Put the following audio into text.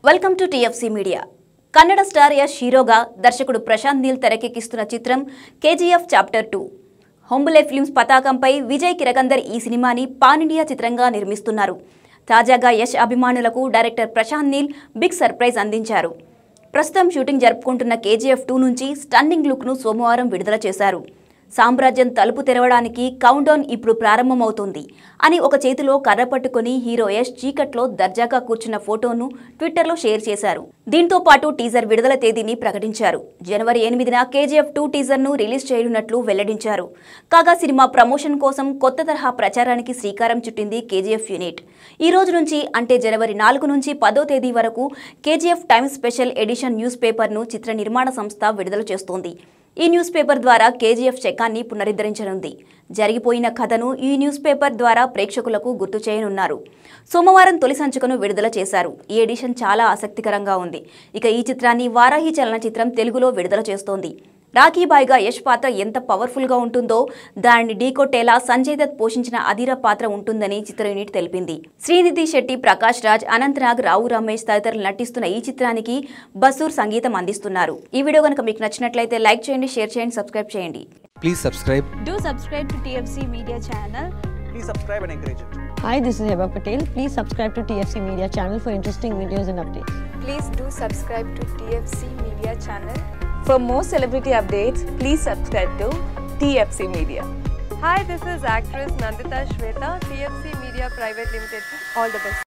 Welcome to TFC media Kannada star Yash హీరోగా దర్శకుడు ప్రశాంత్ నీల్ తెరకెక్కిస్తున్న చిత్రం KGF chapter two Hombale films పతాకంపై విజయ్ కిరగందర్ ఈ సినిమాని పాన్ ఇండియా చిత్రంగా నిర్మిస్తున్నారు తాజాగా యష్ అభిమానులకు director Prashanth Neel big surprise అందించారు ప్రస్తుతం షూటింగ్ జరుపుకుంటున్న కేజీఎఫ్ టూ నుంచి స్టన్నింగ్ లుక్ను సోమవారం విడుదల చేశారు సామ్రాజ్యం తలుపు తెరవడానికి కౌంటౌన్ ఇప్పుడు ప్రారంభమవుతుంది అని ఒక చేతిలో కర్ర పట్టుకుని హీరో యష్ చీకట్లో దర్జాగా కూర్చున్న ఫోటోను ట్విట్టర్లో షేర్ చేశారు దీంతో పాటు టీజర్ విడుదల తేదీని ప్రకటించారు జనవరి ఎనిమిదిన కేజీఎఫ్ టూ టీజర్ను రిలీజ్ చేయనున్నట్లు వెల్లడించారు కాగా సినిమా ప్రమోషన్ కోసం కొత్త తరహా ప్రచారానికి శ్రీకారం చుట్టింది కేజీఎఫ్ యూనిట్ ఈ రోజు నుంచి అంటే జనవరి నాలుగు నుంచి పదో తేదీ వరకు KGF times special edition news పేపర్ను చిత్ర నిర్మాణ సంస్థ విడుదల చేస్తోంది ఈ న్యూస్ పేపర్ ద్వారా కేజీఎఫ్ శకాన్ని పునరుద్ధరించనుంది జరిగిపోయిన కథను ఈ న్యూస్ పేపర్ ద్వారా ప్రేక్షకులకు గుర్తు చేయనున్నారు సోమవారం తొలి సంచికను విడుదల చేశారు ఈ ఎడిషన్ చాలా ఆసక్తికరంగా ఉంది ఇక ఈ చిత్రాన్ని వారాహి చలనచిత్రం తెలుగులో విడుదల చేస్తోంది రాఖీబాయిగా యష్ పాత్ర ఎంత పవర్ఫుల్గా ఉంటుందో దానిని ఢీకొట్టేలా సంజయ్ దత్ పోషించిన అధీర పాత్ర ఉంటుందని చిత్ర యూనిట్ తెలిపింది శ్రీనిధి శెట్టి ప్రకాష్ రాజ్ అనంత్ నాగ్ రావు రమేష్ తదితరులు నటిస్తున్న ఈ చిత్రానికి బసూర్ సంగీతం అందిస్తున్నారు ఈ వీడియో కనుక మీకు నచ్చినట్లయితే లైక్ చేయండి షేర్ చేయండి సబ్స్క్రైబ్ చేయండి Please subscribe. Do subscribe to TFC Media channel. Please subscribe and encourage it. Hi, this is Heba Patel. Please subscribe to TFC Media channel for interesting videos and updates. Please do subscribe to TFC Media channel. For more celebrity updates, please subscribe to TFC Media. Hi, this is actress Nandita Shweta, TFC Media Private Limited. All the best.